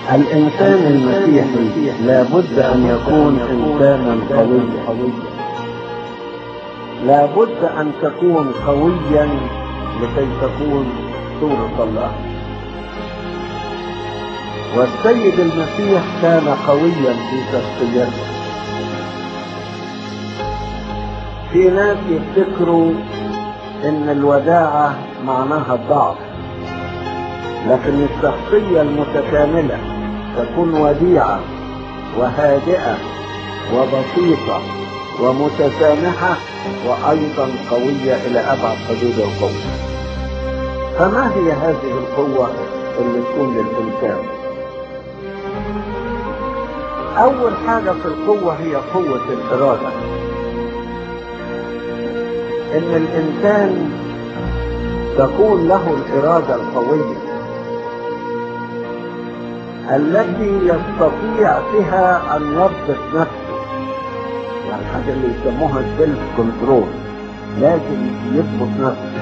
الإنسان المسيحي لابد أن يكون إنسانا قويا لابد أن تكون قويا لكي تكون صورة الله والسيد المسيح كان قويا في شخصيته في ناس يفتكروا ان الوداعة معناها الضعف لكن الشخصية المتكاملة تكون وديعة وهادئة وبسيطة ومتسامحة وأيضا قوية إلى أبعد حدود القوة فما هي هذه القوة اللي تكون للإنسان أول حاجة في القوة هي قوة الإرادة إن الإنسان تكون له الإرادة القوية التي يستطيع بها أن يضبط نفسه يعني حاجة اللي يسموها السيلف كنترول لازم يضبط نفسه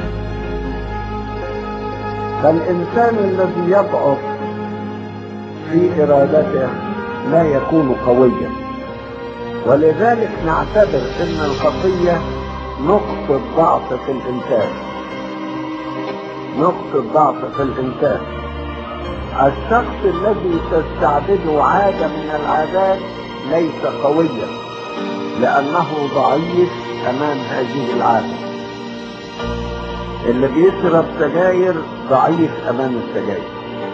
فالإنسان الذي يضعف في إرادته لا يكون قويا ولذلك نعتبر ان الخطية نقطة ضعف في الانسان نقطة ضعف في الانسان الشخص الذي تستعبده عادة من العادات ليس قويا لانه ضعيف امام هذه العادة اللي بيشرب سجاير ضعيف امام السجاير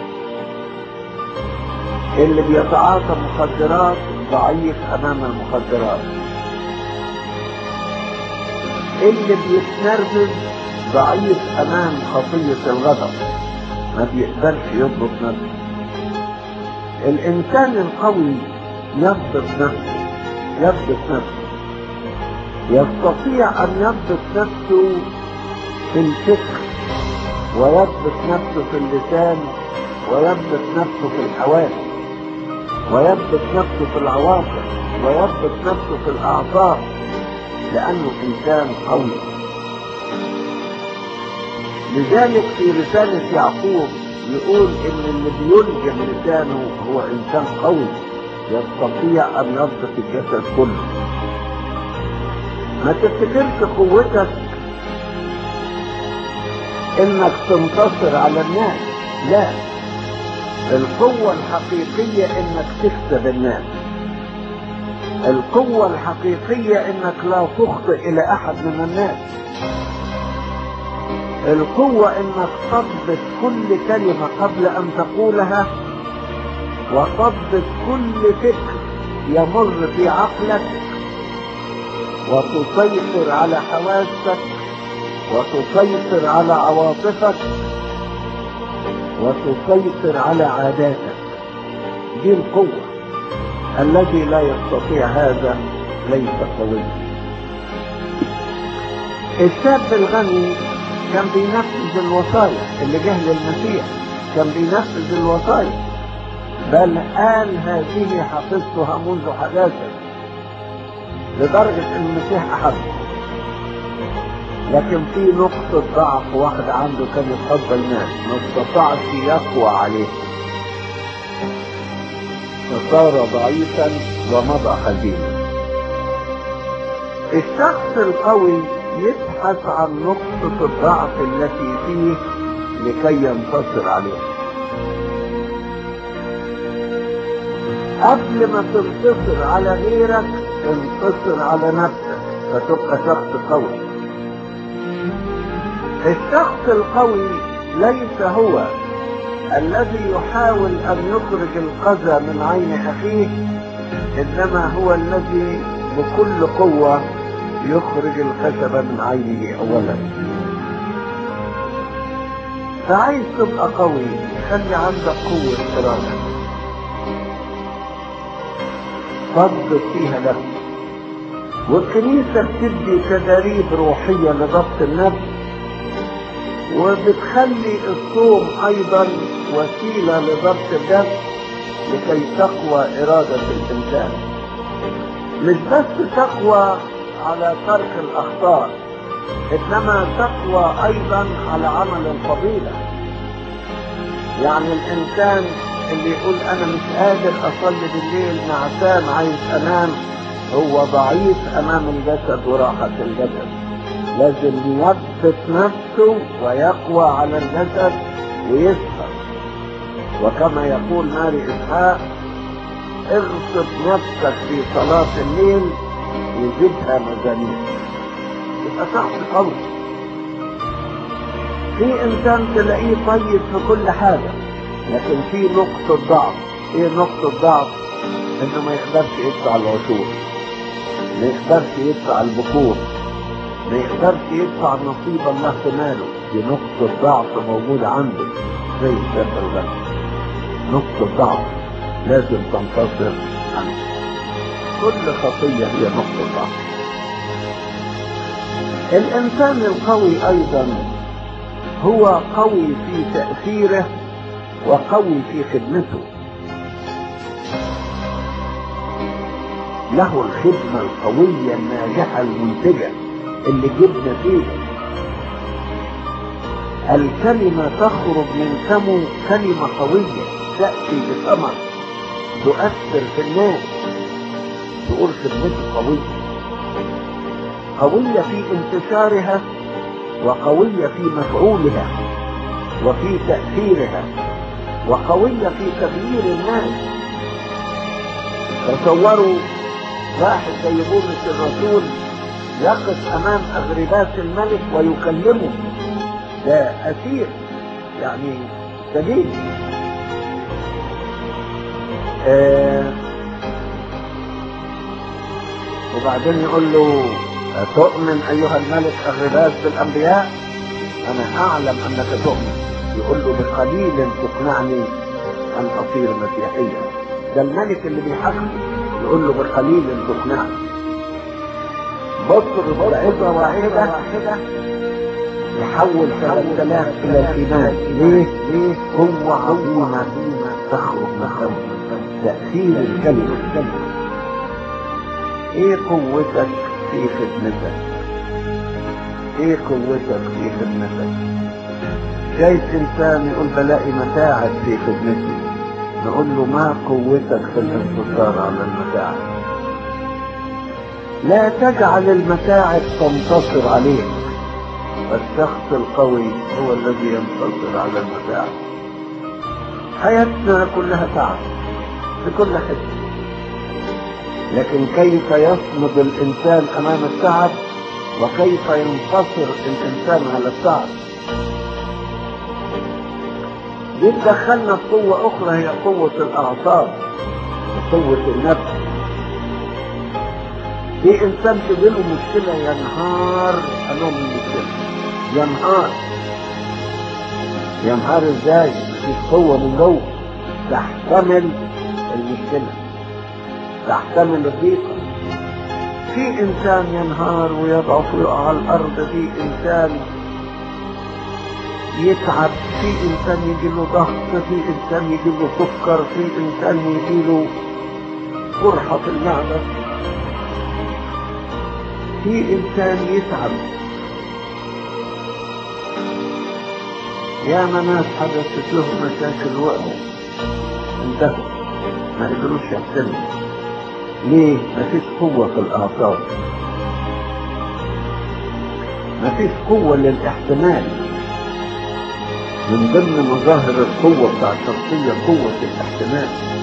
اللي بيتعاطى مخدرات ضعيف امام المخدرات اللي بيتنرفز ضعيف امام خطية الغضب ما بيقدرش يضبط نفسه الانسان القوي يضبط نفسه يضبط نفسه يستطيع ان يضبط نفسه في الفكر ويضبط نفسه في اللسان ويضبط نفسه في الحواس ويضبط نفسه في العواطف ويضبط نفسه في الأعصاب لأنه إنسان قوي لذلك في رسالة يعقوب يقول إن اللي بيلجم لسانه هو إنسان قوي يستطيع أن يضبط الجسد كله ما تفتكرش قوتك إنك تنتصر على الناس لا القوة الحقيقية انك تكسب الناس القوة الحقيقية انك لا تخطئ الى احد من الناس القوة انك تضبط كل كلمة قبل ان تقولها وتضبط كل فكر يمر في عقلك وتسيطر على حواسك وتسيطر على عواطفك وتسيطر على عاداتك دي القوة الذي لا يستطيع هذا ليس قويا الشاب الغني كان بينفذ الوصايا اللي جه للمسيح كان بينفذ الوصايا بل قال هذه حفظتها منذ حداثة لدرجة ان المسيح احبه لكن في نقطة ضعف واحد عنده كان يحب الناس ما استطاعش يقوى عليه فصار ضعيفا ومضى حزينا الشخص القوي يبحث عن نقطة الضعف التي فيه لكي ينتصر عليها قبل ما تنتصر على غيرك انتصر على نفسك فتبقى شخص قوي الشخص القوي ليس هو الذي يحاول ان يخرج القذى من عين اخيه انما هو الذي بكل قوة يخرج الخشب من عينه اولا فعايز تبقى قوي خلي عندك قوة ارادة ضبط فيها نفسك والكنيسة بتدي تدريب روحية لضبط النفس وبتخلي الصوم ايضا وسيلة لضبط النفس لكي تقوى ارادة الانسان مش بس تقوى على ترك الاخطاء انما تقوى ايضا على عمل الفضيلة يعني الانسان اللي يقول انا مش قادر اصلي بالليل نعسان عايز انام هو ضعيف امام الجسد وراحة الجسد لازم يثبت نفسه ويقوى على الجسد ويسهر وكما يقول ماري اسحاق اغصب نفسك في صلاة الليل وزدها مزامير يبقى شخص قوي في انسان تلاقيه طيب في كل حاجة لكن في نقطة ضعف ايه نقطة ضعف انه ما يقدرش يدفع العشور ما يقدرش يدفع البخور ما يقدرش يدفع نصيب الله في ماله دي نقطة ضعف موجودة عنده زي السفر ده نقطة ضعف لازم تنتصر عنه كل خطية هي نقطة ضعف الإنسان القوي أيضا هو قوي في تأثيره وقوي في خدمته له الخدمة القوية الناجحة المنتجة اللي تجيب نتيجة الكلمة تخرج من فمه كلمة قوية تأتي بثمر تؤثر في الناس تقول خدمته قوية قوية في انتشارها وقوية في مفعولها وفي تأثيرها وقوية في تغيير الناس تصوروا واحد زي بولس الرسول يقف امام اغرباس الملك ويكلمه ده اسير يعني سجين آه وبعدين يقول له أتؤمن أيها الملك أغرباس بالأنبياء؟ أنا أعلم أنك تؤمن يقول له بقليل تقنعني أن أصير مسيحيا ده الملك اللي بيحكم يقول له بقليل تقنعني بطر بعظة واحدة يحول ثلاث آلاف إلى الإيمان ليه؟ ليه؟ قوة عظيمة تخرج من تأثير الكلمة الكلمة ايه قوتك في خدمتك ايه قوتك في خدمتك جايز انسان يقول بلاقي متاعب في خدمتي نقول له ما قوتك في الانتصار على المتاعب لا تجعل المتاعب تنتصر عليك الشخص القوي هو الذي ينتصر على المتاعب حياتنا كلها تعب في كل حته لكن كيف يصمد الإنسان أمام التعب وكيف ينتصر الإنسان على التعب دي تدخلنا في قوة أخرى هي قوة الأعصاب وقوة النفس في إنسان تجيله مشكلة ينهار أمام المشكلة ينهار ينهار إزاي؟ مفيش قوة من جوه تحتمل المشكلة تحتمل الضيقة في إنسان ينهار ويضعف ويقع على الأرض في إنسان يتعب في إنسان يجي له ضغط في إنسان يجي له سكر في إنسان يجي له قرحة في المعدة في إنسان يتعب يا ناس حدثت لهم مشاكل وقعوا انتهوا ما قدروش يحتملوا ليه؟ مفيش قوة في الأعصاب مفيش قوة للاحتمال من ضمن مظاهر القوة بتاع الشخصية قوة الاحتمال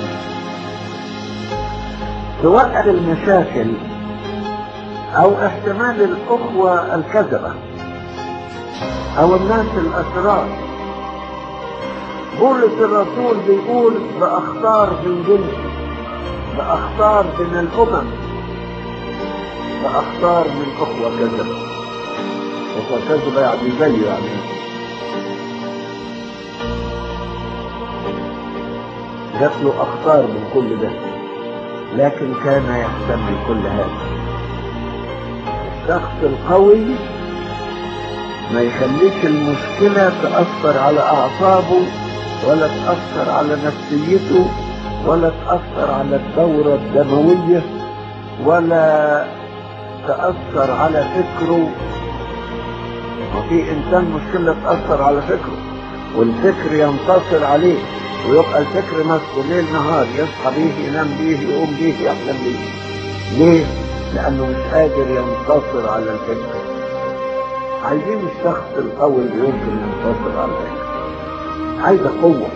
في وقت المشاكل أو احتمال الأخوة الكذبة أو الناس الأشرار بولس الرسول بيقول بأختار من جنسي بأختار من الأمم بأختار من أخوة كذبة أخوة كذبة يعني زي يعني جات له أخطار من كل ده لكن كان يحتمل كل هذا الشخص القوي ما يخليش المشكلة تأثر على أعصابه ولا تأثر على نفسيته ولا تأثر على الدورة الدموية ولا تأثر على فكره وفي إنسان مشكلة تأثر على فكره والفكر ينتصر عليه ويبقى الفكر ماسكه ليل نهار يصحى بيه ينام بيه يقوم بيه يحلم بيه ليه؟ لأنه مش قادر ينتصر على الفكر عايزين الشخص القوي اللي يمكن ينتصر على الفكر عايزة قوة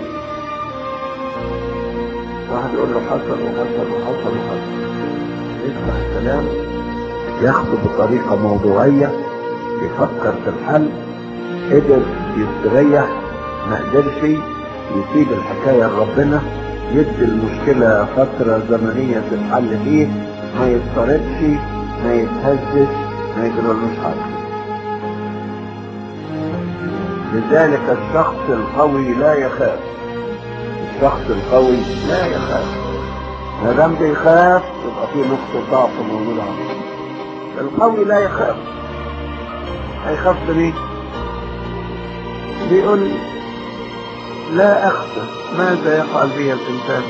واحد يقول له حصل وحصل وحصل وحصل يفتح الكلام ياخده بطريقة موضوعية يفكر في الحل قدر يستريح ما قدرش يسيب الحكاية لربنا يدي المشكلة فترة زمنية تتحل فيه ما يضطربش ما يتهزش ما يجرالوش حاجة لذلك الشخص القوي لا يخاف الشخص القوي لا يخاف ما دام بيخاف يبقى في نقطة ضعف موجودة عنده القوي لا يخاف هيخاف ليه؟ بيقول لا أخشى ماذا يفعل بي الإنسان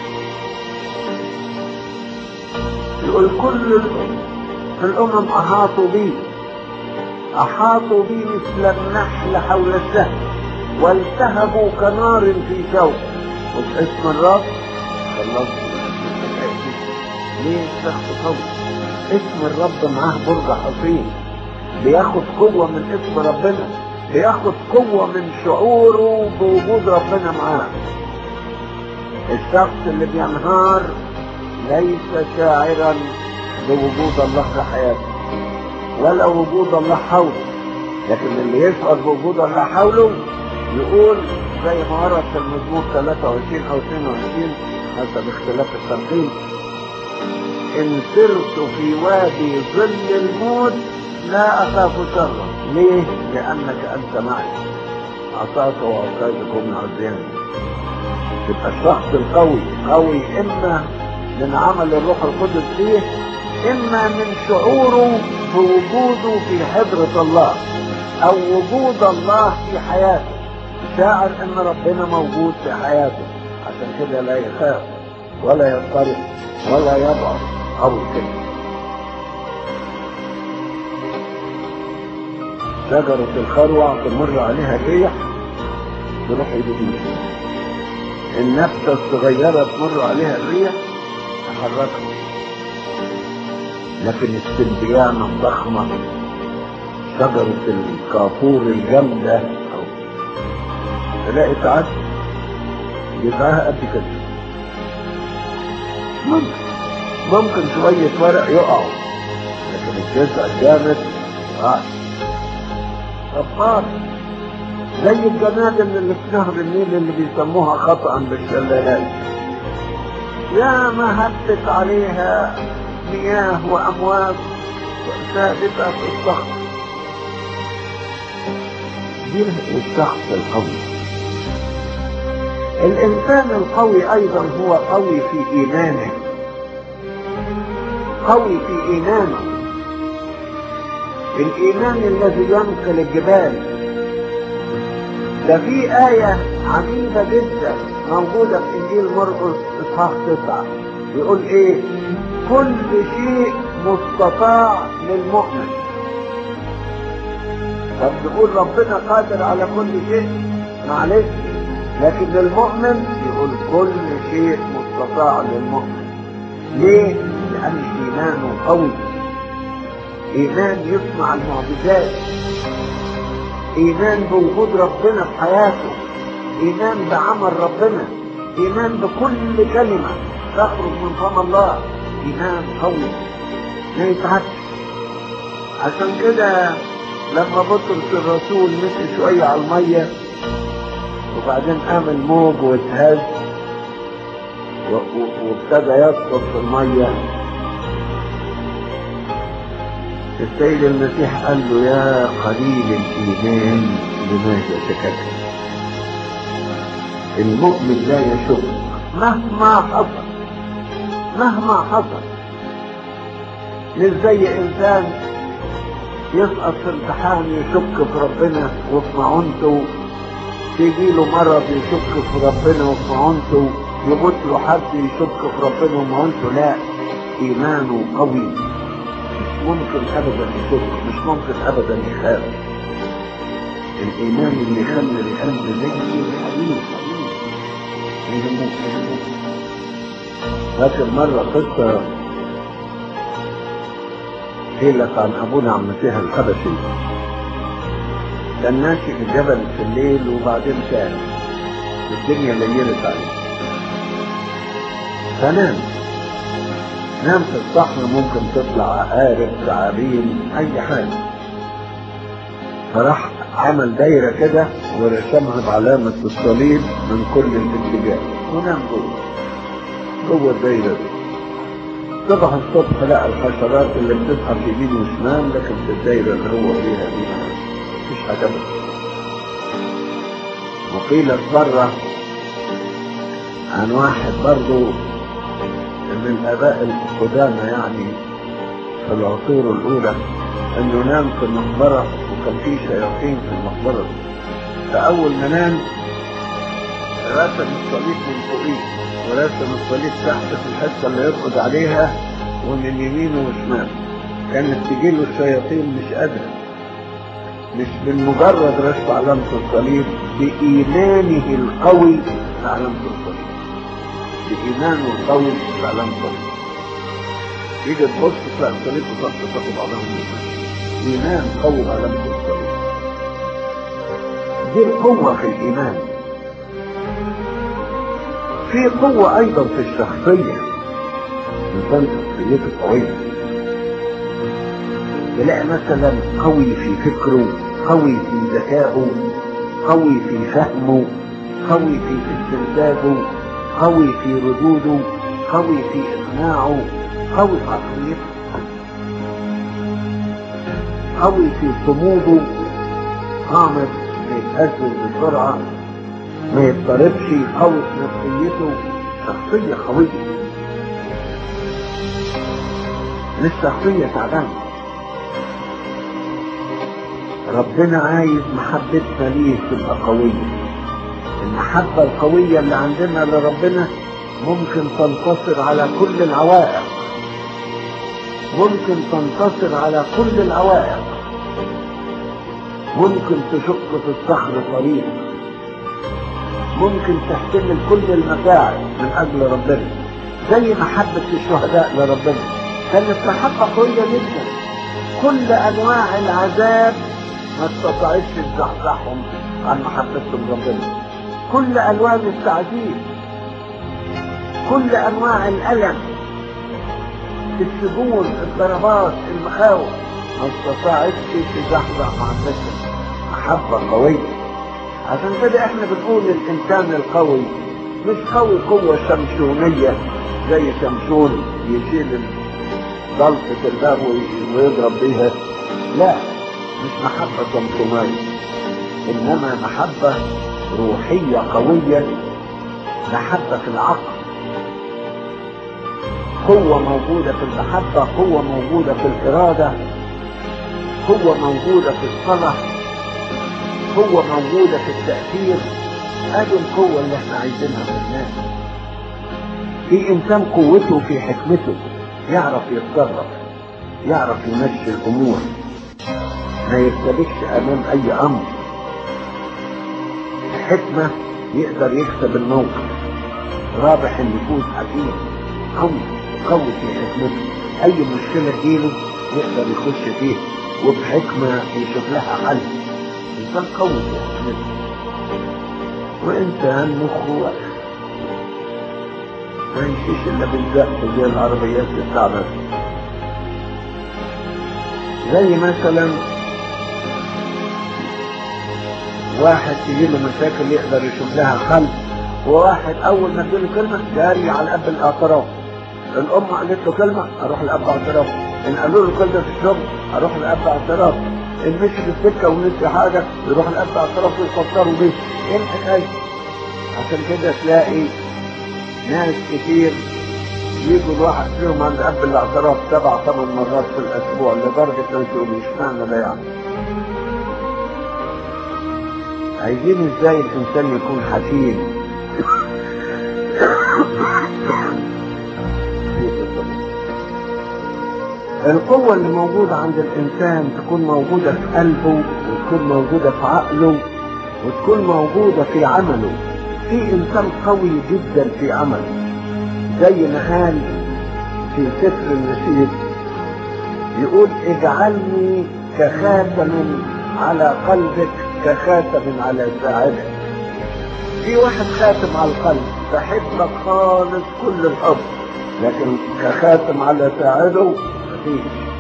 يقول كل الأمم أحاطوا بي أحاطوا بي مثل النحل حول السهم والتهبوا كنار في شوك وباسم الرب خلصت ليه شخص قوي اسم الرب معاه برج حصين بياخد قوة من اسم ربنا بياخد قوة من شعوره بوجود ربنا معاه الشخص اللي بينهار ليس شاعرا بوجود الله في حياته ولا وجود الله حوله لكن اللي يشعر بوجود الله حوله يقول زي ما ورد في المزمور 23 او 22 حسب اختلاف الترتيب ان سرت في وادي ظل الموت لا اخاف شرا ليه؟ لانك انت معي عصاك وعصايتكم عزياني يبقى الشخص القوي قوي اما من عمل الروح القدس فيه اما من شعوره بوجوده في حضرة الله او وجود الله في حياته شاعر ان ربنا موجود في حياته عشان كده لا يخاف ولا يضطرب ولا يضعف او كده شجرة الخروع تمر عليها الريح تروح يدوبيها النبتة الصغيرة تمر عليها الريح تحركها لكن السنديانة الضخمة شجرة الكافور الجامدة تلاقي ساعات جذعها قد كده ممكن ممكن شوية ورق يقعوا لكن الجذع الجامد وقع غفار زي الجنادل اللي في نهر النيل اللي بيسموها خطأ بالشلالات يا ما هبت عليها مياه وأمواج ثابتة في الصخر دي الشخص القوي الإنسان القوي أيضا هو قوي في إيمانه قوي في إيمانه الإيمان الذي ينقل الجبال ده في آية عجيبة جدا موجودة في إنجيل مرقس إصحاح تسعة يقول إيه؟ كل شيء مستطاع للمؤمن طب نقول ربنا قادر على كل شيء معلش لكن للمؤمن يقول كل شيء مستطاع للمؤمن ليه؟ لأن إيمانه قوي إيمان يصنع المعجزات إيمان بوجود ربنا في حياته إيمان بعمل ربنا إيمان بكل كلمة تخرج من فم الله إيمان قوي ما يتعبش عشان كده لما بطرس الرسول مشي شوية على المية وبعدين قام الموج واتهز وابتدى يسقط في المية السيد المسيح قال له يا قليل الإيمان لماذا تكلم المؤمن لا يشك مهما حصل مهما حصل مش زي إنسان يسقط في امتحان يشك في ربنا وفي معونته تيجي له مرض يشك في ربنا وفي معونته يموت له حد يشك في ربنا ومعونته لا إيمانه قوي مش ممكن ابدا يشك مش ممكن ابدا يخاف الايمان اللي يخلي القلب زي الحديد يهموك يهموك فاكر مرة قصة حيلت عن أبونا عم مسيح الحبشي كان ماشي في الجبل في الليل وبعدين تاه الدنيا ليلت عليه فنام نام في الصحن ممكن تطلع عقارب تعابين أي حاجة فراح عمل دايرة كده ورسمها بعلامة الصليب من كل الاتجاه ونام جوه جوه الدايرة دي صبح الصبح لقى الحشرات اللي بتزحف يمين وشمال لكن في الدايرة اللي هو فيها دي مفيش حاجة بس وقيل مرة عن واحد برضه من الآباء القدامى يعني في العصور الأولى إنه نام في المقبرة وكان في شياطين في المقبرة فأول ما نام رسم الصليب من فوقيه ورسم الصليب تحت في الحته اللي يرقد عليها ومن يمينه وشماله كانت تجيله الشياطين مش قادره مش بمجرد رسم علامة الصليب بإيمانه القوي بعلامة الصليب بإيمانه القوي بعلامة الصليب تيجي تبص تلاقي الصليب وتقعد تاخد بعضهم إيمان قوي بعلامة الصليب دي القوة في الإيمان في قوة أيضا في الشخصية إنسان شخصيته قوية تلاقي مثلا قوي في فكره قوي في ذكائه قوي في فهمه قوي في استنتاجه قوي في ردوده قوي في إقناعه قوي في عقليته قوي في صموده قامت بيتهزز بسرعة ما يضطربش قوي في نفسيته شخصية قوية مش شخصية تعبانة ربنا عايز محبتنا ليه تبقى قوية المحبة القوية اللي عندنا لربنا ممكن تنتصر على كل العوائق ممكن تنتصر على كل العوائق ممكن تشق في الصخر طريق ممكن تحتمل كل المتاعب من اجل ربنا زي محبة الشهداء لربنا كانت محبة قوية جدا كل انواع العذاب ما استطاعتش تزحزحهم عن محبتهم ربنا كل الوان التعذيب كل انواع الالم السجون الضربات المخاوف ما استطاعتش تزحزح محبتهم محبة قوية عشان كده احنا بنقول الانسان القوي مش قوي قوة شمشونية زي شمشون يشيل ضلفة الباب ويضرب بيها لا مش محبة شمشونية انما محبة روحية قوية محبة في العقل قوة موجودة في المحبة قوة موجودة في الإرادة قوة موجودة في الصلاة قوة موجودة في التأثير هذه القوة اللي احنا عايزينها في الناس في إنسان قوته في حكمته يعرف يتصرف يعرف يمشي الأمور ما يرتبكش أمام أي أمر حكمة يقدر يكسب الموقف رابح النفوس حكيم قوي قوي في حكمته أي مشكلة تجيله يقدر يخش فيها وبحكمة يشوف لها حل إنسان قوي في حكمته وإنسان مخه واقف ما يمشيش إلا بالزق زي العربيات التعبانة زي مثلا واحد تجي له مشاكل يقدر يشوف لها حل وواحد اول ما تجيله كلمه جاري على الاب الاعتراف الام قالت له كلمه اروح لاب اعتراف ان قالوا له كلمه في الشغل اروح لاب اعتراف ان مشي في السكه ونسي حاجه يروح لاب اعتراف ويفكروا بيه ايه الحكايه؟ عشان كده تلاقي ناس كتير يجوا الواحد فيهم عند اب الاعتراف سبع ثمان مرات في الاسبوع لدرجه انه يقول اشمعنى ده يعني؟ عايزين ازاي الانسان يكون حكيم القوة اللي موجودة عند الإنسان تكون موجودة في قلبه وتكون موجودة في عقله وتكون موجودة في عمله في انسان قوي جدا في عمله زي ما قال في سفر النشيد يقول اجعلني كخاتم على قلبك كخاتم على ساعدك في واحد خاتم على القلب بحبك خالص كل الحب لكن كخاتم على ساعده مفيش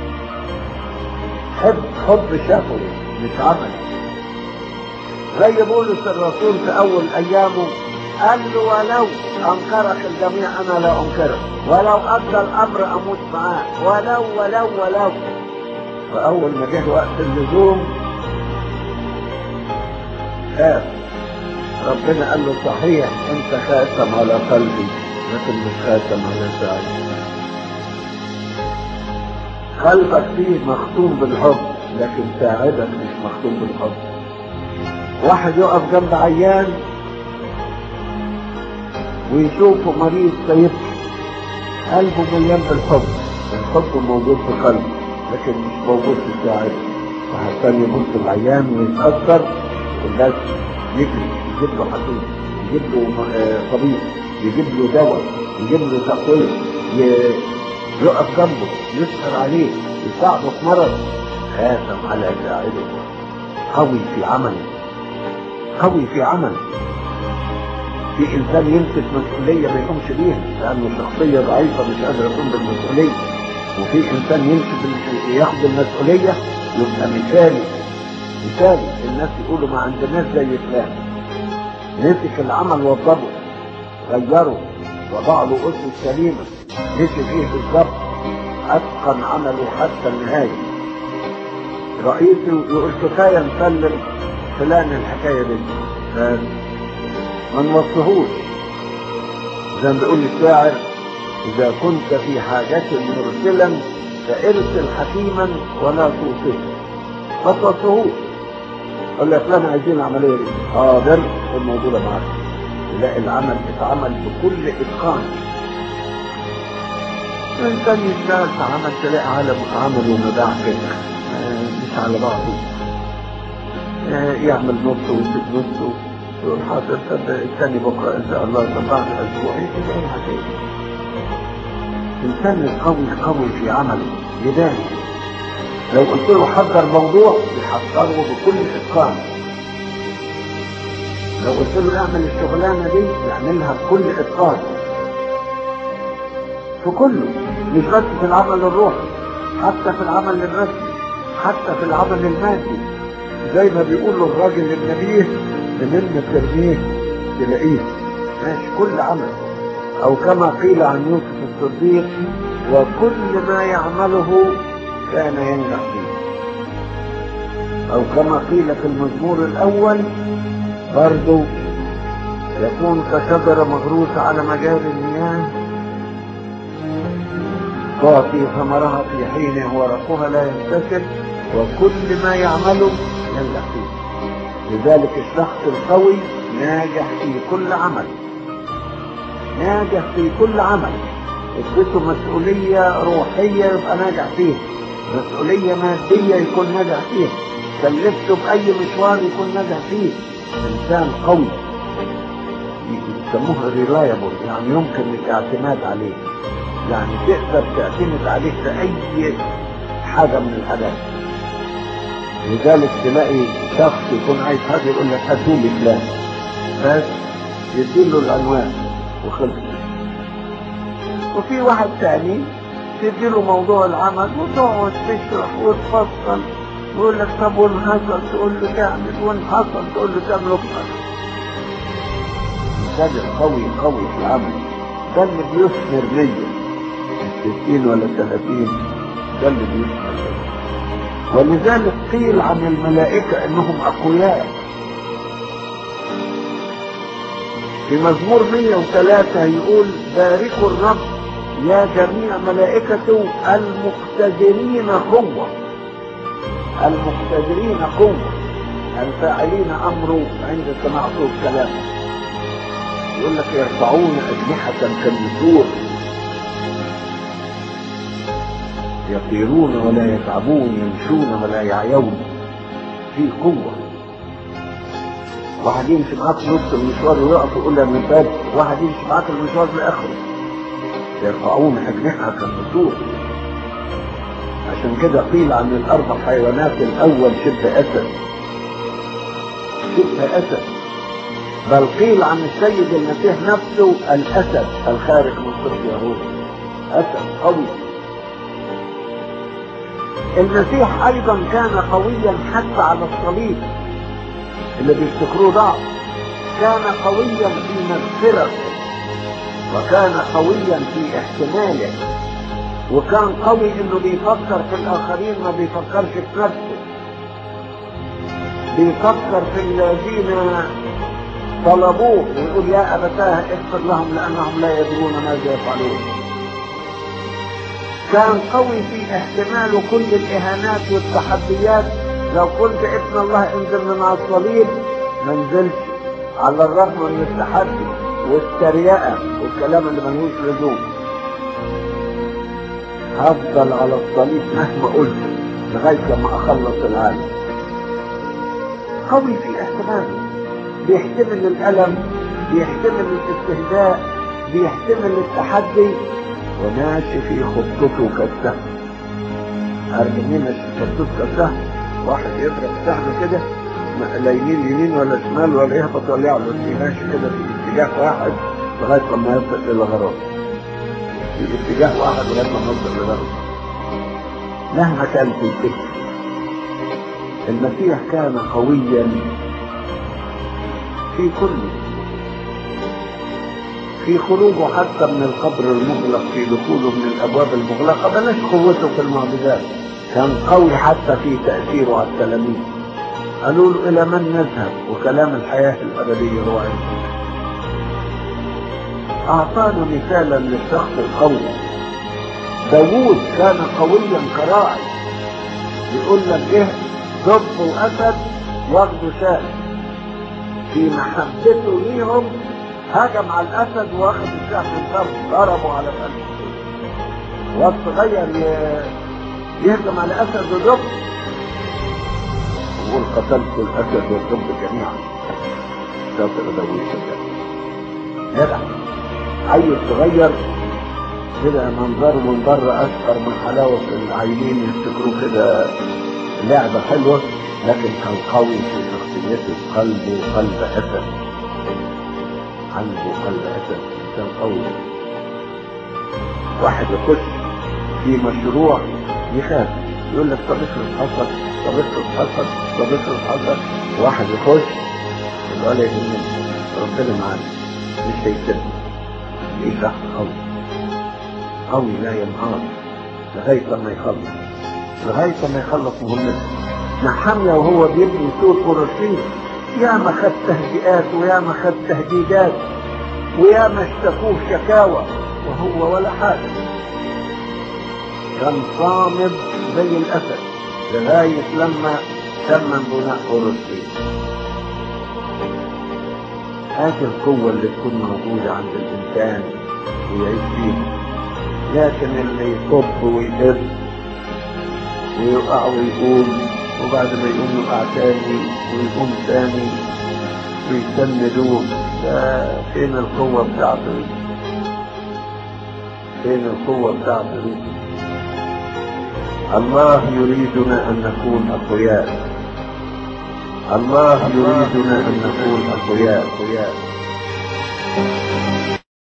حب حب شفوي مش عملي زي بولس الرسول في اول ايامه قال له ولو انكرك الجميع انا لا انكرك ولو ادى الامر اموت معاك ولو ولو ولو فاول ما جه وقت اللزوم خاف ربنا قال له صحيح انت خاتم على قلبي لكن مش خاتم على ساعدي قلبك فيه مختوم بالحب لكن ساعدك مش مختوم بالحب واحد يقف جنب عيان ويشوفه مريض فيبكي قلبه مليان بالحب الحب موجود في قلبه لكن مش موجود في ساعده واحد ثاني يبص العيان ويتأثر والناس يجري يجيب له حديد يجيب له آه، طبيب يجيب له دواء يجيب له تقوية ي- يقف جنبه يسهر عليه يساعده في مرض خاتم على ساعده قوي في عمله قوي في عمله في انسان يمسك مسؤوليه ما يقومش بيها لانه شخصيه ضعيفه مش قادر يقوم بالمسؤوليه وفي انسان يمسك بال- ياخد المسؤوليه يبقى مثالي مثالي الناس يقولوا ما عندناش زي فلان مسك العمل وضبه غيره وضع له اسس سليمه مشي فيه بالظبط اتقن عمله حتى النهايه رئيسي يقول كفايه نسلم فلان الحكايه دي بس ما نوصهوش زي ما بيقول الشاعر اذا كنت في حاجة مرسلا فارسل حكيما ولا توصيه ما توصهوش قال لك فلان عايزين العمليه دي حاضر الموجوده معاك تلاقي العمل اتعمل بكل اتقان الانسان يشتغل في عمل تلاقي عالم عمل ومباع كده آه، مش على بعضه آه، يعمل نص ويسيب نص يقول حاضر طب الثاني بكره ان شاء الله طب بعد اسبوع يجي اي حاجه الانسان القوي قوي في عمله يداني لو قلت له حضر موضوع يحضره بكل اتقان لو قلت له اعمل الشغلانه دي يعملها بكل اتقان في كله مش بس في العمل الروحي حتى في العمل الرسمي حتى في العمل المادي زي ما بيقولوا الراجل النبيه منين ترميه تلاقيه ماشي كل عمل او كما قيل عن يوسف الصديق وكل ما يعمله كان ينجح فيه او كما قيل في المزمور الاول برضو يكون كشجرة مغروسة على مجاري المياه تعطي ثمرها في حينه ورقها لا ينتشر وكل ما يعمله ينجح فيه لذلك الشخص القوي ناجح في كل عمل ناجح في كل عمل اديته مسؤولية روحية يبقى ناجح فيها مسؤولية مادية يكون ناجح فيها كلفته بأي مشوار يكون ناجح فيه إنسان قوي يسموه ريلايبل يعني يمكن الاعتماد عليه يعني تقدر تعتمد عليه في أي حاجة من الحاجات لذلك تلاقي شخص يكون عايز حاجة يقول لك هاتوا لي فلان بس يديله العنوان وخلص وفي واحد تاني تديله موضوع العمل وتقعد تشرح وتفصل يقول لك طب وان حصل تقول له تعمل وان حصل تقول له تعمل اكتر تاجر قوي قوي في العمل ده اللي بيثمر ليا 60 ولا 30 ده اللي بيثمر ليا ولذلك قيل عن الملائكة انهم اقوياء في مزمور 103 يقول باركوا الرب يا جميع ملائكته المقتدرين قوة المقتدرين قوة الفاعلين أمره عند سماع صوت كلامه يقول لك يرفعون أجنحة كالنسور يطيرون ولا يتعبون يمشون ولا يعيون في قوة واحد يمشي معاك نص المشوار ويقف ويقول لي من فات واحد يمشي معاك المشوار لاخره يرفعون اجنحه كالنسور عشان كده قيل عن الاربع حيوانات الاول شبه اسد شبه اسد بل قيل عن السيد المسيح نفسه الاسد الخارج من صرف يهوذا اسد قوي المسيح ايضا كان قويا حتى على الصليب اللي بيفتكروه ضعف كان قويا في مغفرته وكان قويا في احتماله وكان قوي انه بيفكر في الاخرين ما بيفكرش في نفسه بيفكر في الذين طلبوه ويقول يا ابتاه اغفر لهم لانهم لا يدرون ماذا يفعلون كان قوي في احتماله كل الاهانات والتحديات لو قلت ابن الله انزل من على الصليب ما نزلش على الرغم من التحدي والتريقه والكلام اللي ملهوش لزوم هفضل على الصليب مهما قلت لغايه لما اخلص العالم قوي في احتماله بيحتمل الالم بيحتمل الاستهزاء بيحتمل التحدي وماشي في خطته كالسهم عارفين ماشي في خطته كالسهم واحد يضرب سهم كده لا يمين يمين ولا شمال ولا يهبط ولا يعلو ماشي كده في اتجاه واحد لغايه لما يصل الى غرض في اتجاه واحد لغايه لما يوصل لغرض مهما كان في الفكر المسيح كان قويا في كله في خروجه حتى من القبر المغلق في دخوله من الابواب المغلقه بلاش قوته في المعجزات كان قوي حتى في تاثيره على التلاميذ قالوا له الى من نذهب وكلام الحياه الابديه هو عندنا اعطانا مثالا للشخص القوي داوود كان قويا كراعي يقول لك جه ضب واسد واخدوا شاه في محبته ليهم هجم على الاسد واخد الشاه من طرف ضربوا على الاسد والصغير يهجم على الاسد والضب يقول قتلت الاسد والضب جميعا شاطر داوود جدع عيل صغير كده منظره من بره اشقر من حلاوه العينين يفتكروه كده لعبه حلوه لكن كان قوي في شخصيته قلبه قلب اسد قلبه قلب اسد كان قوي واحد يخش في مشروع يخاف يقول لك طب افرض حصل طب افرض حصل طب افرض حصل واحد يخش يقول لك ربنا معانا مش هيسيبنا ليه شخص قوي قوي لا ينهار لغاية لما يخلص لغاية لما يخلص مهمته نحمية وهو بيبني سور قرشين يا ما خد تهدئات ويا ما خد تهديدات ويا ما اشتكوه شكاوى وهو ولا حاجة كان صامد زي الأسد لغاية لما تم بناء قرشين هذه القوة اللي تكون موجودة عند الإنسان ويعيش فيها لكن اللي يصب ويهز ويقع ويقوم وبعد ما يقوم يقع تاني ويقوم تاني ويسندوه ده فين القوة بتاعته دي؟ فين القوة بتاعته دي؟ الله يريدنا أن نكون أقوياء الله يريدنا أن نكون أقوياء أقوياء